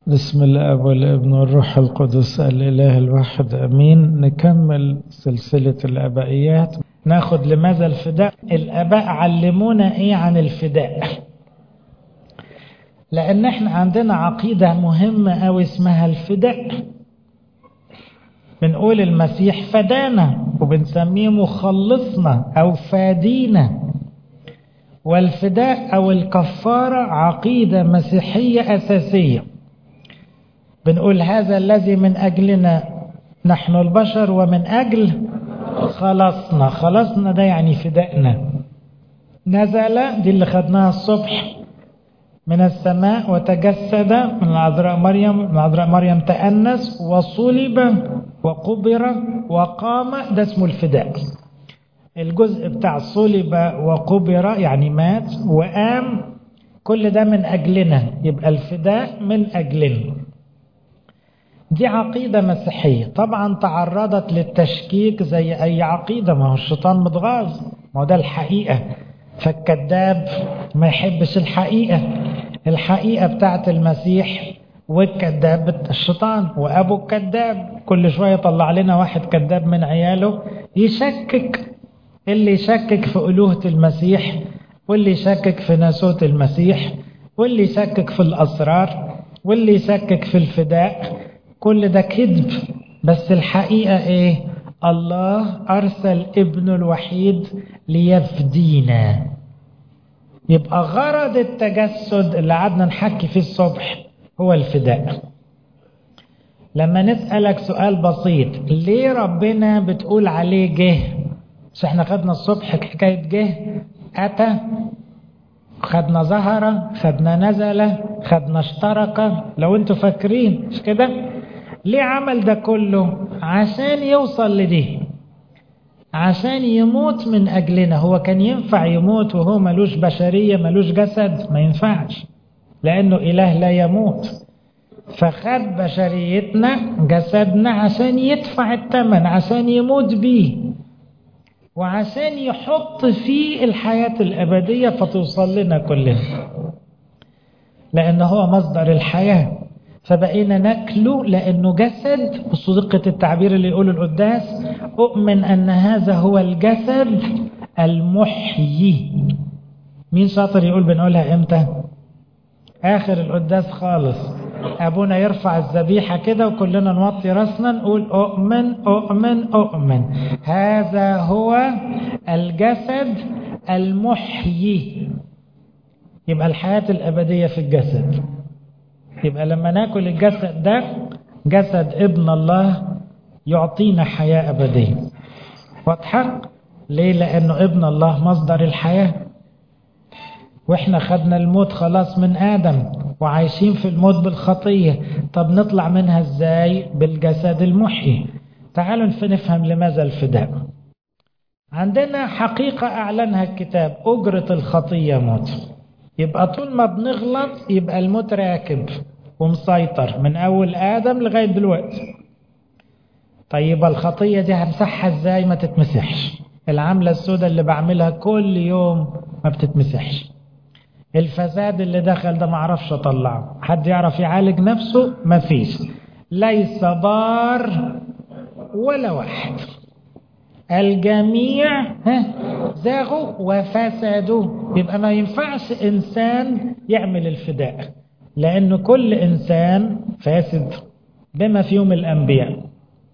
بسم الله والابن والروح القدس الإله الواحد أمين نكمل سلسلة الأبائيات ناخد لماذا الفداء الأباء علمونا إيه عن الفداء لأن احنا عندنا عقيدة مهمة أو اسمها الفداء بنقول المسيح فدانا وبنسميه مخلصنا أو فادينا والفداء أو الكفارة عقيدة مسيحية أساسية بنقول هذا الذي من أجلنا نحن البشر ومن أجل خلصنا خلصنا ده يعني فدائنا نزل دي اللي خدناها الصبح من السماء وتجسد من العذراء مريم من العذراء مريم تأنس وصلب وقبر وقام ده اسمه الفداء الجزء بتاع صلب وقبر يعني مات وقام كل ده من أجلنا يبقى الفداء من أجلنا دي عقيدة مسيحية طبعا تعرضت للتشكيك زي أي عقيدة ما هو الشيطان متغاظ ما هو ده الحقيقة فالكذاب ما يحبش الحقيقة الحقيقة بتاعت المسيح والكذاب الشيطان وأبو الكذاب كل شوية يطلع لنا واحد كذاب من عياله يشكك اللي يشكك في ألوهة المسيح واللي يشكك في ناسوت المسيح واللي يشكك في الأسرار واللي يشكك في الفداء كل ده كذب بس الحقيقة ايه الله أرسل ابنه الوحيد ليفدينا يبقى غرض التجسد اللي قعدنا نحكي فيه الصبح هو الفداء لما نسألك سؤال بسيط ليه ربنا بتقول عليه جه مش احنا خدنا الصبح حكاية جه أتى خدنا ظهر خدنا نزل خدنا اشترك لو انتوا فاكرين مش كده ليه عمل ده كله عشان يوصل لدي عشان يموت من أجلنا هو كان ينفع يموت وهو ملوش بشرية ملوش جسد ما ينفعش لأنه إله لا يموت فخد بشريتنا جسدنا عشان يدفع الثمن عشان يموت بيه وعشان يحط فيه الحياة الأبدية فتوصل لنا كلنا لأن هو مصدر الحياة فبقينا ناكله لأنه جسد بصدقة التعبير اللي يقوله القداس أؤمن أن هذا هو الجسد المحيي مين شاطر يقول بنقولها إمتى آخر القداس خالص أبونا يرفع الذبيحة كده وكلنا نوطي راسنا نقول أؤمن أؤمن أؤمن هذا هو الجسد المحيي يبقى الحياة الأبدية في الجسد يبقى لما ناكل الجسد ده جسد ابن الله يعطينا حياة أبدية واضحة؟ ليه؟ لأنه ابن الله مصدر الحياة واحنا خدنا الموت خلاص من آدم وعايشين في الموت بالخطية طب نطلع منها ازاي بالجسد المحيي تعالوا نفهم لماذا الفداء عندنا حقيقة أعلنها الكتاب أجرة الخطية موت يبقى طول ما بنغلط يبقى الموت راكب ومسيطر من أول آدم لغاية دلوقتي طيب الخطية دي همسحها ازاي ما تتمسحش العملة السوداء اللي بعملها كل يوم ما بتتمسحش الفساد اللي دخل ده معرفش اطلعه حد يعرف يعالج نفسه مفيش ليس بار ولا واحد الجميع زاغوا وفسدوا يبقى ما ينفعش انسان يعمل الفداء لأن كل إنسان فاسد بما فيهم الأنبياء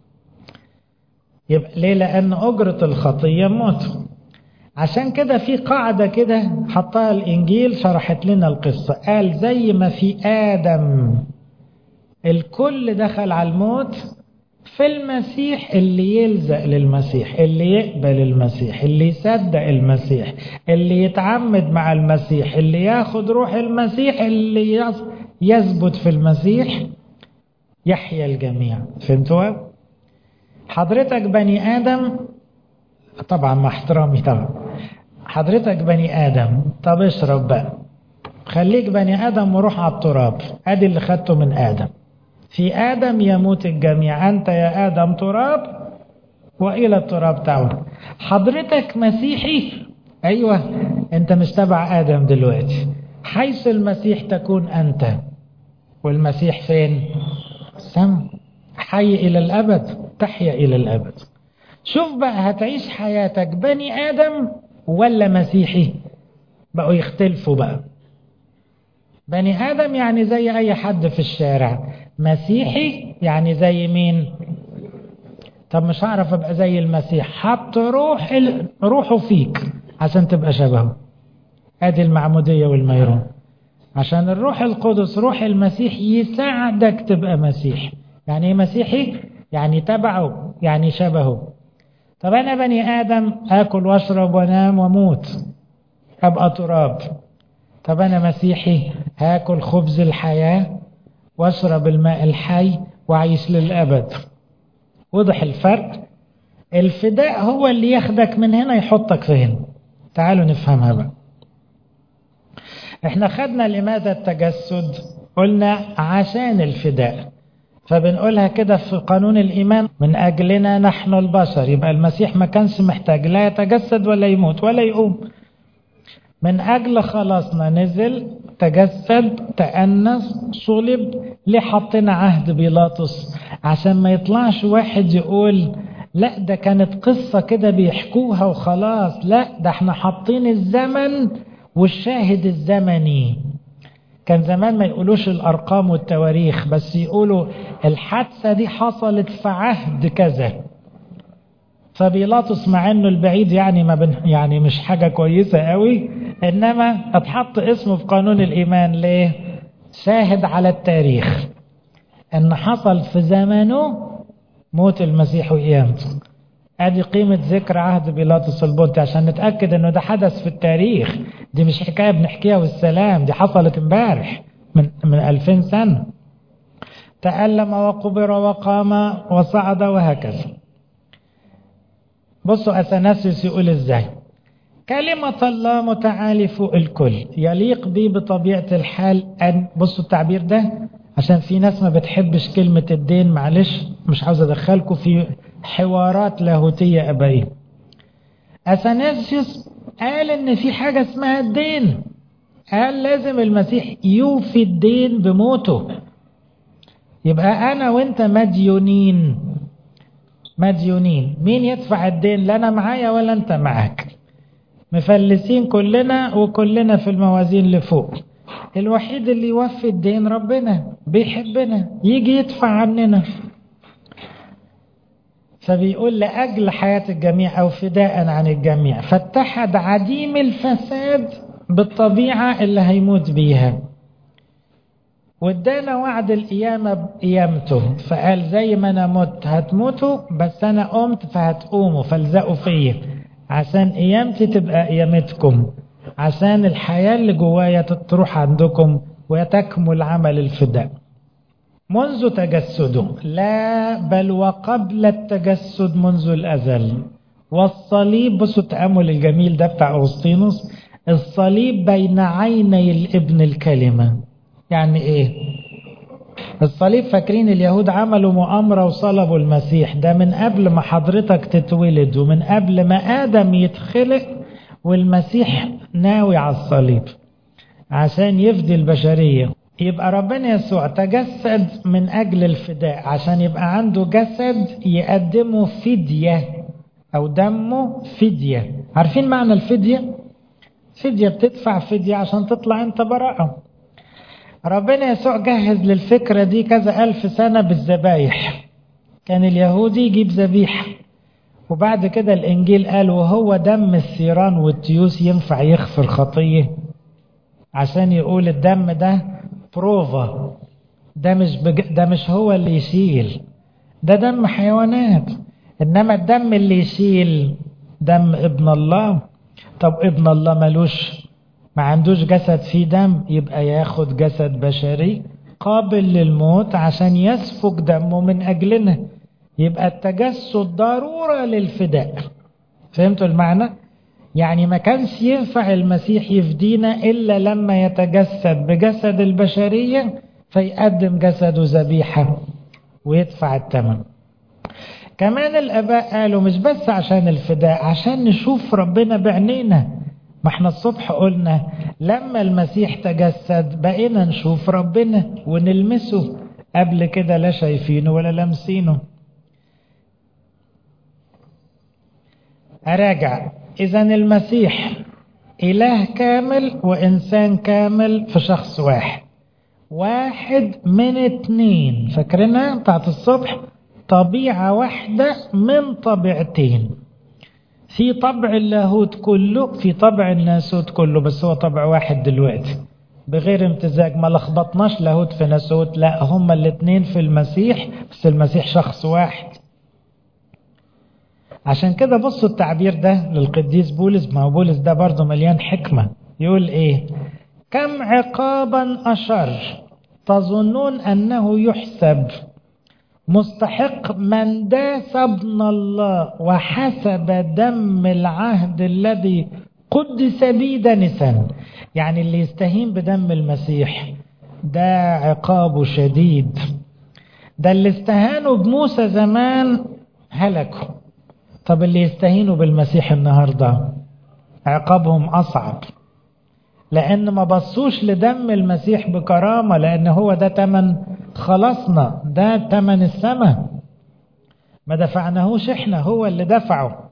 يبقى ليه لأن أجرة الخطية موت عشان كده في قاعدة كده حطها الإنجيل شرحت لنا القصة قال زي ما في آدم الكل دخل على الموت في المسيح اللي يلزق للمسيح اللي يقبل المسيح اللي يصدق المسيح اللي يتعمد مع المسيح اللي ياخد روح المسيح اللي يثبت في المسيح يحيا الجميع فهمتوا حضرتك بني آدم طبعا مع احترامي طبعا حضرتك بني آدم طب اشرب بقى خليك بني آدم وروح على التراب ادي اللي خدته من آدم في آدم يموت الجميع أنت يا آدم تراب وإلى التراب تعود حضرتك مسيحي أيوة أنت مش تبع آدم دلوقتي حيث المسيح تكون أنت والمسيح فين السماء حي إلى الأبد تحيا إلى الأبد شوف بقى هتعيش حياتك بني آدم ولا مسيحي بقوا يختلفوا بقى بني آدم يعني زي أي حد في الشارع مسيحي يعني زي مين طب مش هعرف ابقى زي المسيح حط روح ال... روحه فيك عشان تبقى شبهه ادي المعموديه والميرون عشان الروح القدس روح المسيح يساعدك تبقى مسيح يعني ايه مسيحي يعني تبعه يعني شبهه طب انا بني ادم اكل واشرب وانام واموت ابقى تراب طب انا مسيحي هاكل خبز الحياه واشرب الماء الحي واعيش للابد وضح الفرق الفداء هو اللي ياخدك من هنا يحطك في هنا تعالوا نفهمها بقى احنا خدنا لماذا التجسد قلنا عشان الفداء فبنقولها كده في قانون الإيمان من أجلنا نحن البشر يبقى المسيح ما كانش محتاج لا يتجسد ولا يموت ولا يقوم من أجل خلاصنا نزل تجسد تأنس صلب ليه حطينا عهد بيلاطس عشان ما يطلعش واحد يقول لا ده كانت قصة كده بيحكوها وخلاص لا ده احنا حاطين الزمن والشاهد الزمني كان زمان ما يقولوش الأرقام والتواريخ بس يقولوا الحادثة دي حصلت في عهد كذا فبيلاطس مع انه البعيد يعني ما بن يعني مش حاجة كويسة قوي انما اتحط اسمه في قانون الايمان ليه شاهد على التاريخ ان حصل في زمنه موت المسيح وقيامته ادي قيمة ذكر عهد بيلاطس البنطي عشان نتأكد انه ده حدث في التاريخ دي مش حكاية بنحكيها والسلام دي حصلت امبارح من من 2000 سنة تألم وقبر وقام وصعد وهكذا بصوا أثناسيوس يقول ازاي كلمة الله متعالي فوق الكل يليق بي بطبيعة الحال أن بصوا التعبير ده عشان في ناس ما بتحبش كلمة الدين معلش مش عاوز أدخلكم في حوارات لاهوتية أبائية أثناسيوس قال إن في حاجة اسمها الدين قال لازم المسيح يوفي الدين بموته يبقى أنا وأنت مديونين مديونين مين يدفع الدين لا أنا معايا ولا أنت معاك مفلسين كلنا وكلنا في الموازين لفوق الوحيد اللي يوفي الدين ربنا بيحبنا يجي يدفع عننا فبيقول لأجل حياة الجميع أو فداء عن الجميع فاتحد عديم الفساد بالطبيعة اللي هيموت بيها وادانا وعد القيامة بقيامته فقال زي ما أنا مت هتموتوا بس أنا قمت فهتقوموا فالزقوا فيا عشان قيامتي تبقى قيامتكم عشان الحياة اللي جوايا تروح عندكم وتكمل عمل الفداء منذ تجسده لا بل وقبل التجسد منذ الأزل والصليب بصوا التأمل الجميل ده بتاع أغسطينوس الصليب بين عيني الابن الكلمة يعني ايه الصليب فاكرين اليهود عملوا مؤامرة وصلبوا المسيح ده من قبل ما حضرتك تتولد ومن قبل ما آدم يتخلق والمسيح ناوي على الصليب عشان يفدي البشرية يبقى ربنا يسوع تجسد من أجل الفداء عشان يبقى عنده جسد يقدمه فدية أو دمه فدية عارفين معنى الفدية؟ فدية بتدفع فدية عشان تطلع أنت براءة ربنا يسوع جهز للفكرة دي كذا ألف سنة بالذبايح كان اليهودي يجيب ذبيحة وبعد كده الإنجيل قال وهو دم الثيران والتيوس ينفع يغفر خطية عشان يقول الدم ده بروفا ده مش بج... ده مش هو اللي يشيل ده دم حيوانات إنما الدم اللي يشيل دم ابن الله طب ابن الله ملوش ما عندوش جسد فيه دم يبقى ياخد جسد بشري قابل للموت عشان يسفك دمه من أجلنا يبقى التجسد ضرورة للفداء فهمتوا المعنى؟ يعني ما كانش ينفع المسيح يفدينا إلا لما يتجسد بجسد البشرية فيقدم جسده ذبيحة ويدفع الثمن كمان الآباء قالوا مش بس عشان الفداء عشان نشوف ربنا بعينينا ما احنا الصبح قلنا لما المسيح تجسد بقينا نشوف ربنا ونلمسه قبل كده لا شايفينه ولا لامسينه أراجع إذا المسيح إله كامل وإنسان كامل في شخص واحد واحد من اتنين فاكرينها بتاعت الصبح طبيعة واحدة من طبيعتين في طبع اللاهوت كله في طبع الناسوت كله بس هو طبع واحد دلوقتي بغير امتزاج ما لخبطناش لاهوت في ناسوت لا هما الاتنين في المسيح بس المسيح شخص واحد عشان كده بصوا التعبير ده للقديس بولس ما هو بولس ده برضه مليان حكمة يقول ايه كم عقابا أشر تظنون أنه يحسب مستحق من داس ابن الله وحسب دم العهد الذي قدس به دنسا يعني اللي يستهين بدم المسيح ده عقابه شديد ده اللي استهانوا بموسى زمان هلكوا طب اللي يستهينوا بالمسيح النهارده عقابهم اصعب لان ما بصوش لدم المسيح بكرامه لان هو ده تمن خلصنا ده تمن السماء ما دفعناهوش احنا هو اللي دفعه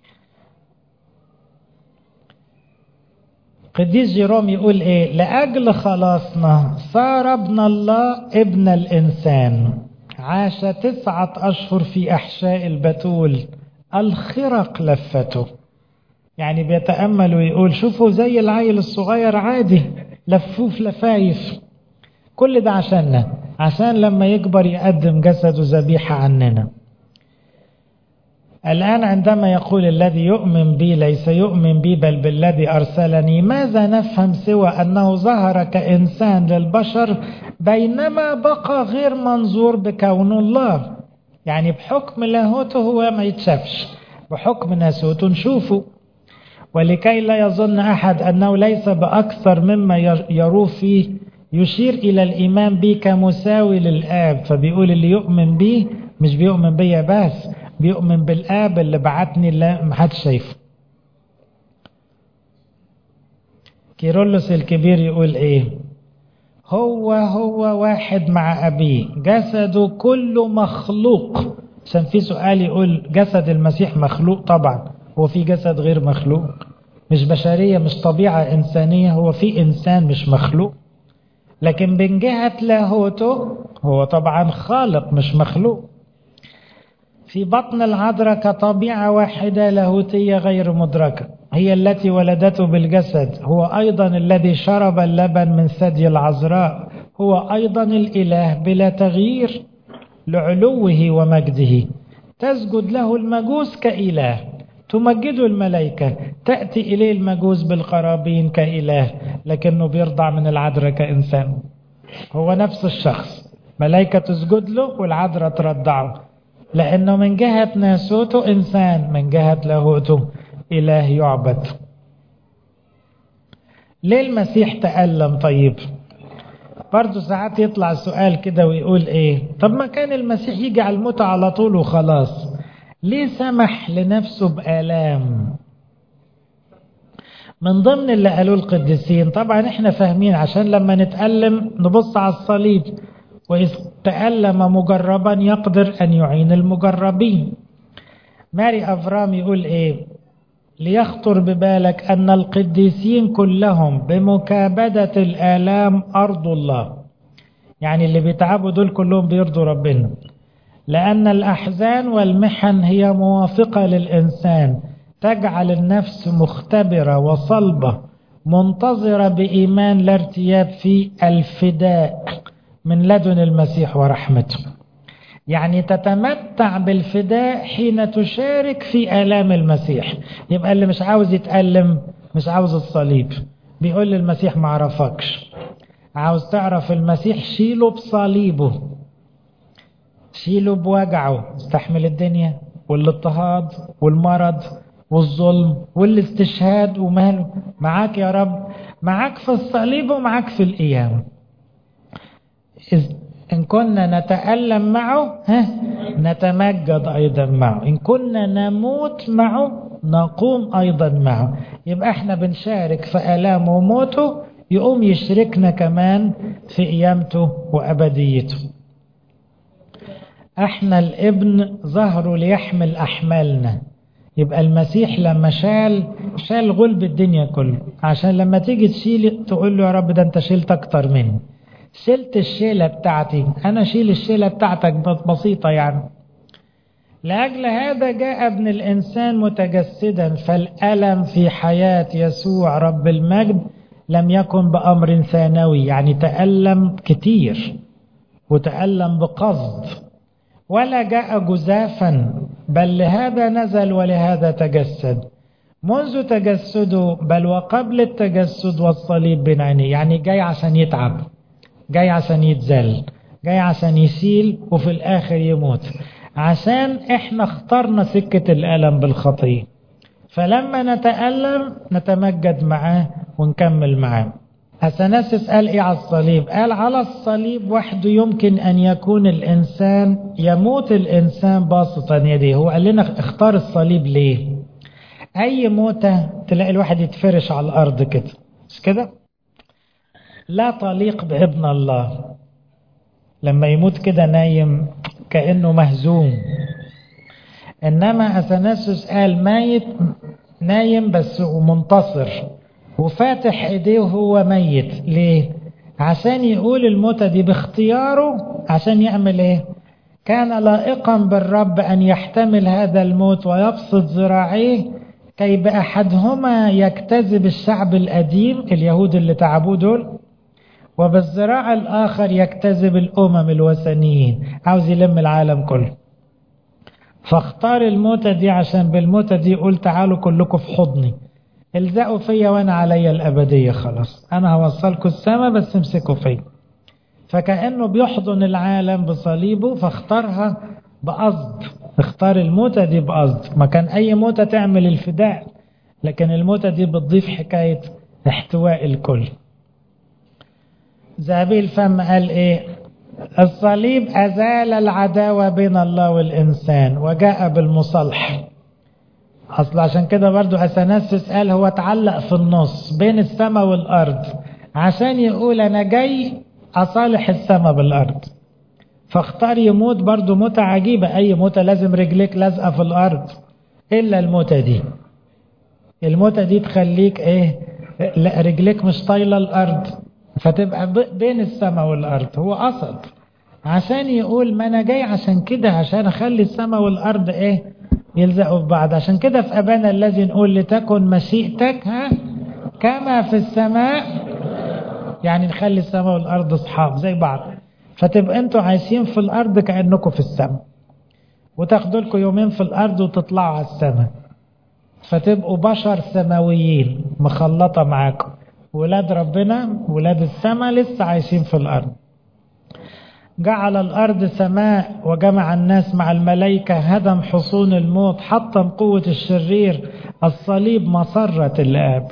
قديس جيروم يقول ايه لاجل خلاصنا صار ابن الله ابن الانسان عاش تسعه اشهر في احشاء البتول الخرق لفته يعني بيتامل ويقول شوفوا زي العيل الصغير عادي لفوف لفايف كل ده عشاننا عشان لما يكبر يقدم جسده ذبيحه عننا الآن عندما يقول الذي يؤمن بي ليس يؤمن بي بل بالذي أرسلني ماذا نفهم سوى أنه ظهر كإنسان للبشر بينما بقى غير منظور بكون الله يعني بحكم لاهوته هو ما يتشافش بحكم ناسوته نشوفه ولكي لا يظن أحد أنه ليس بأكثر مما يروه فيه يشير إلى الإيمان بي كمساوي للآب فبيقول اللي يؤمن بي مش بيؤمن بيا بس بيؤمن بالآب اللي بعتني اللي محدش شايفه كيرلس الكبير يقول ايه هو هو واحد مع أبيه جسده كله مخلوق عشان في سؤال يقول جسد المسيح مخلوق طبعا هو في جسد غير مخلوق مش بشرية مش طبيعة إنسانية هو في إنسان مش مخلوق لكن من جهة لاهوته هو طبعا خالق مش مخلوق في بطن العذراء كطبيعة واحدة لاهوتية غير مدركة هي التي ولدته بالجسد هو أيضا الذي شرب اللبن من ثدي العذراء هو أيضا الإله بلا تغيير لعلوه ومجده تسجد له المجوس كإله تمجده الملائكة تأتي إليه المجوس بالقرابين كإله لكنه بيرضع من العذراء كإنسان هو نفس الشخص ملائكة تسجد له والعذراء ترضعه لأنه من جهة ناسوته إنسان من جهة لاهوته إله يعبد ليه المسيح تألم طيب برضه ساعات يطلع سؤال كده ويقول ايه طب ما كان المسيح يجي على الموت على طول وخلاص ليه سمح لنفسه بآلام من ضمن اللي قالوه القديسين طبعا احنا فاهمين عشان لما نتألم نبص على الصليب وإذ تألم مجربا يقدر أن يعين المجربين ماري أفرام يقول إيه ليخطر ببالك أن القديسين كلهم بمكابدة الآلام أرض الله يعني اللي بيتعبوا دول كلهم بيرضوا ربنا لأن الأحزان والمحن هي موافقة للإنسان تجعل النفس مختبرة وصلبة منتظرة بإيمان لا ارتياب في الفداء من لدن المسيح ورحمته يعني تتمتع بالفداء حين تشارك في آلام المسيح يبقى اللي مش عاوز يتألم مش عاوز الصليب بيقول للمسيح ما عرفكش عاوز تعرف المسيح شيله بصليبه شيله بوجعه استحمل الدنيا والاضطهاد والمرض والظلم والاستشهاد وماله معاك يا رب معاك في الصليب ومعاك في القيامه إن كنا نتألم معه ها نتمجد أيضا معه إن كنا نموت معه نقوم أيضا معه يبقى احنا بنشارك في آلامه وموته يقوم يشركنا كمان في قيامته وأبديته احنا الابن ظهره ليحمل أحمالنا يبقى المسيح لما شال شال غلب الدنيا كله عشان لما تيجي تشيل تقول له يا رب ده انت شلت اكتر مني شلت الشيلة بتاعتي انا شيل الشيلة بتاعتك بسيطة يعني لأجل هذا جاء ابن الإنسان متجسدا فالألم في حياة يسوع رب المجد لم يكن بأمر ثانوي يعني تألم كتير وتألم بقصد ولا جاء جزافا بل لهذا نزل ولهذا تجسد منذ تجسده بل وقبل التجسد والصليب بين عينيه يعني جاي عشان يتعب جاي عشان يتذل جاي عشان يسيل وفي الآخر يموت عشان احنا اخترنا سكة الألم بالخطية فلما نتألم نتمجد معاه ونكمل معاه أثناسس قال إيه على الصليب قال على الصليب وحده يمكن أن يكون الإنسان يموت الإنسان باسطا يديه هو قال لنا اختار الصليب ليه أي موتة تلاقي الواحد يتفرش على الأرض كده مش كده لا تليق بابن الله لما يموت كده نايم كأنه مهزوم إنما أثناسس قال ميت نايم بس ومنتصر وفاتح ايديه وهو ميت ليه عشان يقول الموتة دي باختياره عشان يعمل ايه كان لائقا بالرب ان يحتمل هذا الموت ويبسط ذراعيه كي بأحدهما يجتذب الشعب القديم اليهود اللي تعبوه دول وبالذراع الآخر يجتذب الأمم الوثنيين عاوز يلم العالم كله فاختار الموتة دي عشان بالموتة دي يقول تعالوا كلكم في حضني الزقوا فيا وانا عليا الابديه خلاص انا هوصلكم السما بس امسكوا فيا فكانه بيحضن العالم بصليبه فاختارها بقصد اختار الموتة دي بقصد ما كان اي موتة تعمل الفداء لكن الموتة دي بتضيف حكاية احتواء الكل ذهبي الفم قال ايه الصليب ازال العداوة بين الله والانسان وجاء بالمصالحه اصل عشان كده برضو اثناسس قال هو اتعلق في النص بين السماء والارض عشان يقول انا جاي اصالح السماء بالارض فاختار يموت برضو موتة عجيبة اي موتة لازم رجليك لازقة في الارض الا الموتة دي الموتة دي تخليك ايه لا رجليك مش طايلة الارض فتبقى بين السماء والارض هو قصد عشان يقول ما انا جاي عشان كده عشان اخلي السماء والارض ايه يلزقوا في بعض عشان كده في أبانا الذي نقول لتكن مشيئتك ها كما في السماء يعني نخلي السماء والأرض أصحاب زي بعض فتبقى انتوا عايشين في الأرض كأنكم في السماء وتاخدوا لكم يومين في الأرض وتطلعوا على السماء فتبقوا بشر سماويين مخلطة معاكم ولاد ربنا ولاد السماء لسه عايشين في الأرض جعل الأرض سماء وجمع الناس مع الملائكة هدم حصون الموت حطم قوة الشرير الصليب مسرة الآب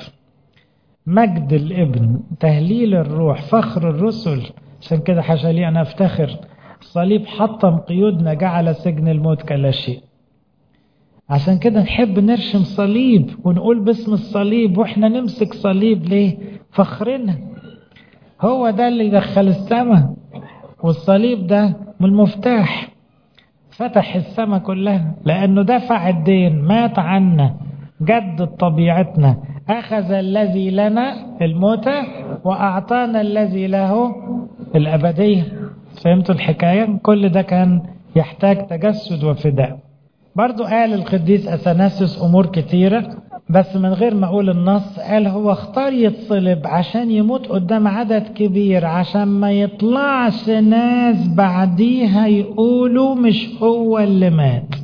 مجد الابن تهليل الروح فخر الرسل عشان كده حاشا لي أنا أفتخر الصليب حطم قيودنا جعل سجن الموت كلا شيء عشان كده نحب نرشم صليب ونقول باسم الصليب واحنا نمسك صليب ليه فخرنا هو ده اللي يدخل السماء والصليب ده من المفتاح فتح السماء كلها لأنه دفع الدين مات عنا جدد طبيعتنا أخذ الذي لنا الموتى وأعطانا الذي له الأبدية فهمتوا الحكاية كل ده كان يحتاج تجسد وفداء برضو قال القديس أثناسيوس أمور كتيرة بس من غير ما أقول النص قال هو اختار يتصلب عشان يموت قدام عدد كبير عشان ما يطلعش ناس بعديها يقولوا مش هو اللي مات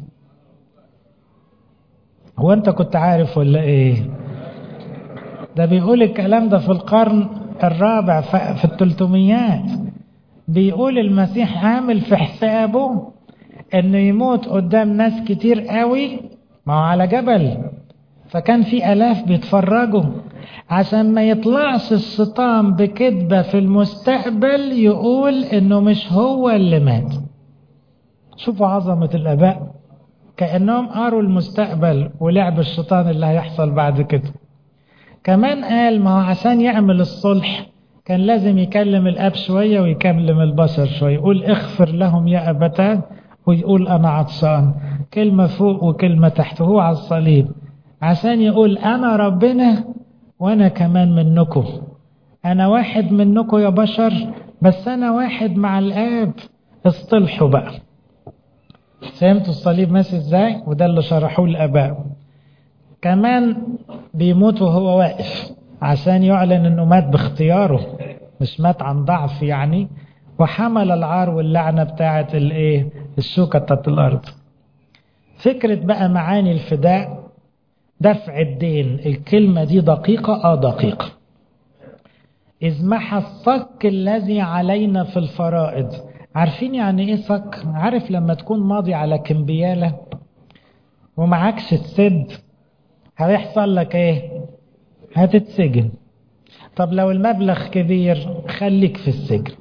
هو أنت كنت عارف ولا إيه ده بيقول الكلام ده في القرن الرابع في التلتميات بيقول المسيح عامل في حسابه انه يموت قدام ناس كتير قوي ما هو على جبل فكان في الاف بيتفرجوا عشان ما يطلعش الشيطان بكذبة في المستقبل يقول انه مش هو اللي مات شوفوا عظمة الاباء كأنهم قروا المستقبل ولعب الشيطان اللي هيحصل بعد كده كمان قال ما هو عشان يعمل الصلح كان لازم يكلم الأب شوية ويكلم البشر شوية يقول اغفر لهم يا أبتاه ويقول أنا عطشان كلمة فوق وكلمة تحت هو على الصليب عشان يقول أنا ربنا وأنا كمان منكم أنا واحد منكم يا بشر بس أنا واحد مع الآب اصطلحوا بقى فهمتوا الصليب ماشي ازاي وده اللي شرحوه الآباء كمان بيموت وهو واقف عشان يعلن انه مات باختياره مش مات عن ضعف يعني وحمل العار واللعنة بتاعة الايه الشوكة بتاعت الارض فكرة بقى معاني الفداء دفع الدين الكلمة دي دقيقة اه دقيقة إذ محى الصك الذي علينا في الفرائض عارفين يعني ايه صك عارف لما تكون ماضي على كمبيالة ومعكش تسد هيحصل لك ايه هتتسجن طب لو المبلغ كبير خليك في السجن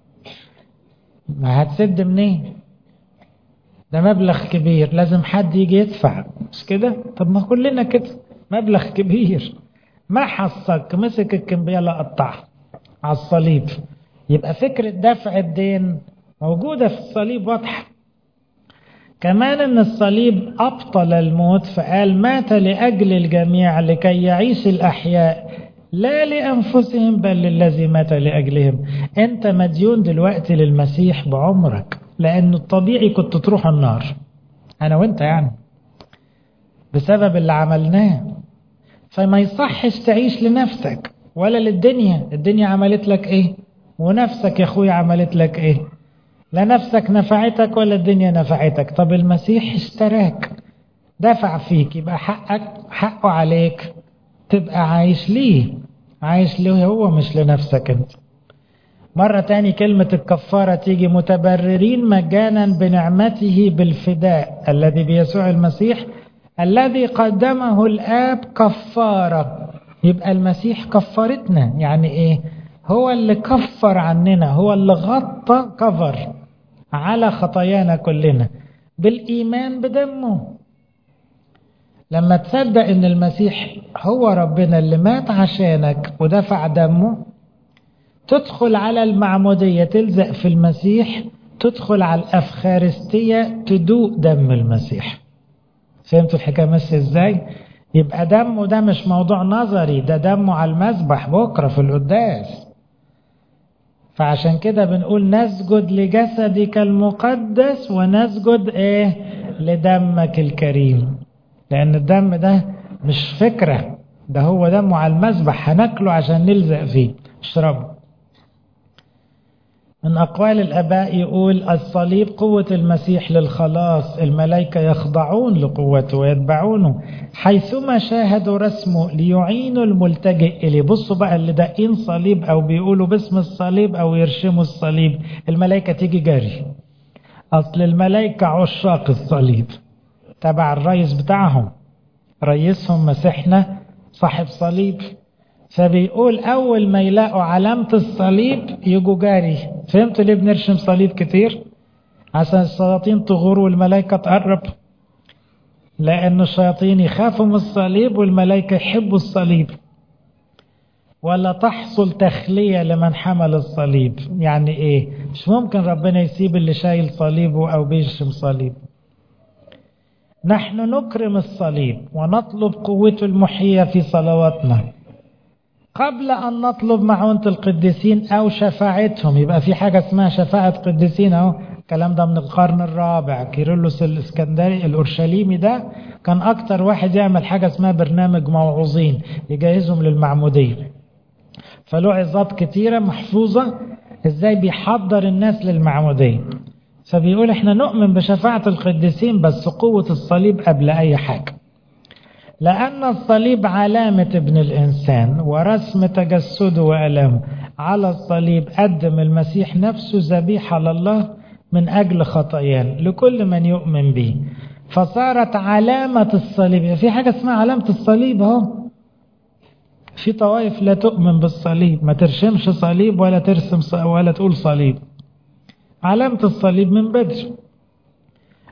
ما هتسد منين ده مبلغ كبير لازم حد يجي يدفع مش كده طب ما كلنا كده مبلغ كبير ما حصك مسك الكمبيالة قطعها على الصليب يبقى فكرة دفع الدين موجودة في الصليب واضحة كمان ان الصليب ابطل الموت فقال مات لاجل الجميع لكي يعيش الاحياء لا لانفسهم بل للذي مات لاجلهم انت مديون دلوقتي للمسيح بعمرك لانه الطبيعي كنت تروح النار انا وانت يعني بسبب اللي عملناه فما يصحش تعيش لنفسك ولا للدنيا الدنيا عملت لك ايه ونفسك يا اخويا عملت لك ايه لا نفسك نفعتك ولا الدنيا نفعتك طب المسيح اشتراك دفع فيك يبقى حقك حقه عليك تبقى عايش ليه عايش ليه هو مش لنفسك انت مرة تاني كلمة الكفارة تيجي متبررين مجانا بنعمته بالفداء الذي بيسوع المسيح الذي قدمه الآب كفارة يبقى المسيح كفرتنا يعني ايه هو اللي كفر عننا هو اللي غطى كفر على خطايانا كلنا بالإيمان بدمه لما تصدق ان المسيح هو ربنا اللي مات عشانك ودفع دمه تدخل على المعمودية تلزق في المسيح تدخل على الأفخارستية تدوق دم المسيح فهمتوا الحكاية ماشية ازاي يبقى دمه ده مش موضوع نظري ده دمه على المذبح بكرة في القداس فعشان كده بنقول نسجد لجسدك المقدس ونسجد ايه لدمك الكريم لان الدم ده مش فكرة ده هو دمه على المذبح هناكله عشان نلزق فيه اشربه من أقوال الأباء يقول الصليب قوة المسيح للخلاص الملائكة يخضعون لقوته ويتبعونه حيثما شاهدوا رسمه ليعينوا الملتجئ إليه بصوا بقى اللي دقين صليب أو بيقولوا باسم الصليب أو يرشموا الصليب الملائكة تيجي جري أصل الملائكة عشاق الصليب تبع الرئيس بتاعهم رئيسهم مسيحنا صاحب صليب فبيقول أول ما يلاقوا علامة الصليب يجوا جاري فهمتوا ليه بنرشم صليب كتير عشان الشياطين تغور والملائكة تقرب لأن الشياطين يخافوا من الصليب والملائكة يحبوا الصليب ولا تحصل تخلية لمن حمل الصليب يعني ايه مش ممكن ربنا يسيب اللي شايل صليبه أو بيرشم صليب نحن نكرم الصليب ونطلب قوته المحية في صلواتنا قبل أن نطلب معونة القديسين أو شفاعتهم يبقى في حاجة اسمها شفاعة قديسين أهو الكلام ده من القرن الرابع كيرلس الإسكندري الأورشليمي ده كان أكتر واحد يعمل حاجة اسمها برنامج موعوظين يجهزهم للمعمودية فله عظات كتيرة محفوظة ازاي بيحضر الناس للمعمودية فبيقول احنا نؤمن بشفاعة القديسين بس قوة الصليب قبل أي حاجة لأن الصليب علامة ابن الإنسان ورسم تجسده وألامه على الصليب قدم المسيح نفسه ذبيحة لله من أجل خطايانا لكل من يؤمن به فصارت علامة الصليب في حاجة اسمها علامة الصليب اهو في طوائف لا تؤمن بالصليب ما ترشمش صليب ولا ترسم ولا تقول صليب علامة الصليب من بدر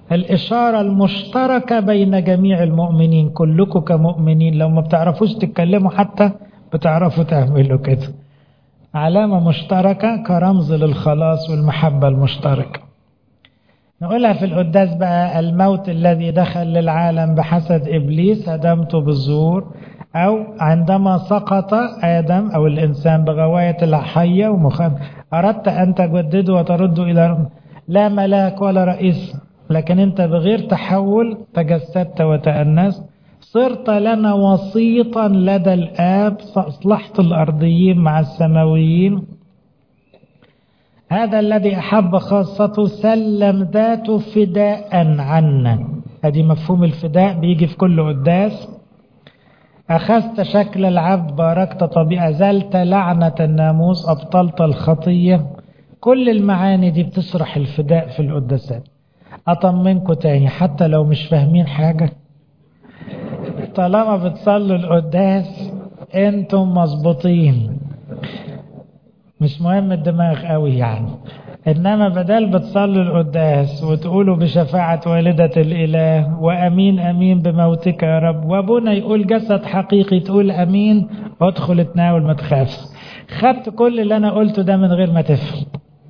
الإشارة المشتركة بين جميع المؤمنين كلكم كمؤمنين لو ما بتعرفوش تتكلموا حتى بتعرفوا تعملوا كده علامة مشتركة كرمز للخلاص والمحبة المشتركة نقولها في القداس بقى الموت الذي دخل للعالم بحسد إبليس هدمته بالزور أو عندما سقط آدم أو الإنسان بغواية الحية ومخاب أردت أن تجدده وترده إلى لا ملاك ولا رئيس لكن أنت بغير تحول تجسدت وتأنست صرت لنا وسيطا لدى الآب فأصلحت الأرضيين مع السماويين هذا الذي أحب خاصته سلم ذاته فداء عنا هذه مفهوم الفداء بيجي في كل قداس أخذت شكل العبد باركت طبيعة زلت لعنة الناموس أبطلت الخطية كل المعاني دي بتشرح الفداء في القداسات أطمنكم تاني حتى لو مش فاهمين حاجة طالما بتصلوا القداس انتم مظبوطين مش مهم الدماغ قوي يعني انما بدل بتصلوا القداس وتقولوا بشفاعة والدة الاله وامين امين بموتك يا رب وابونا يقول جسد حقيقي تقول امين وادخل اتناول ما تخافش خدت كل اللي انا قلته ده من غير ما تفهم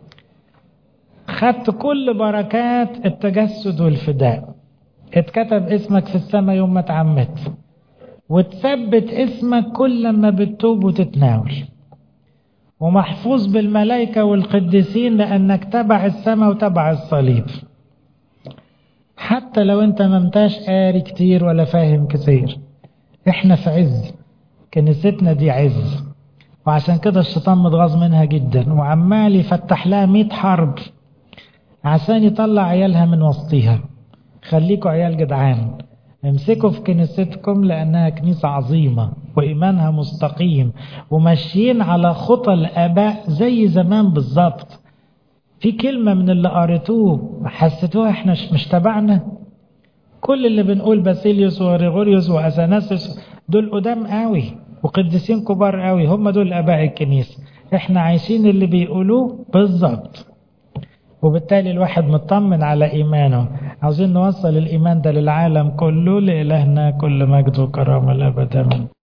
خدت كل بركات التجسد والفداء اتكتب اسمك في السماء يوم ما اتعمدت وتثبت اسمك كل ما بتتوب وتتناول ومحفوظ بالملائكة والقديسين لأنك تبع السماء وتبع الصليب حتى لو انت ما انتاش قاري كتير ولا فاهم كتير احنا في عز كنيستنا دي عز وعشان كده الشيطان متغاظ منها جدا وعمال يفتح لها مئة حرب عشان يطلع عيالها من وسطيها خليكوا عيال جدعان امسكوا في كنيستكم لأنها كنيسة عظيمة وإيمانها مستقيم وماشيين على خطى الآباء زي زمان بالظبط في كلمة من اللي قريتوه حسيتوها احنا مش تبعنا كل اللي بنقول باسيليوس وغريغوريوس وأثناسيوس دول قدام قوي وقديسين كبار قوي هم دول آباء الكنيسة احنا عايشين اللي بيقولوه بالظبط وبالتالي الواحد مطمن على إيمانه عاوزين نوصل الإيمان ده للعالم كله لإلهنا كل مجد وكرامة الأبد آمين